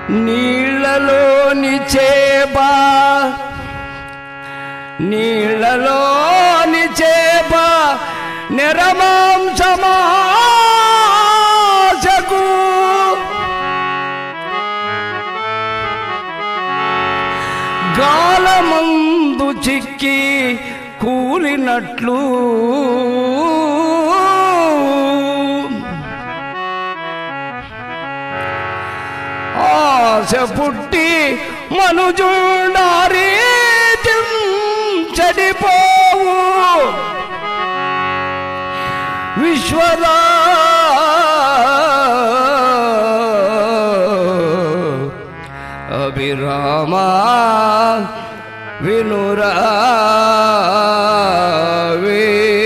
నీళ్ళలోని చేప నీళ్ళలోని చేప నిరమాంసమాసకు గాలమందు చిక్కి కూలినట్లు ఆశ పుట్టి మనుజుండారి చెడిపోవు విశ్వదా అభిరామా వినురావే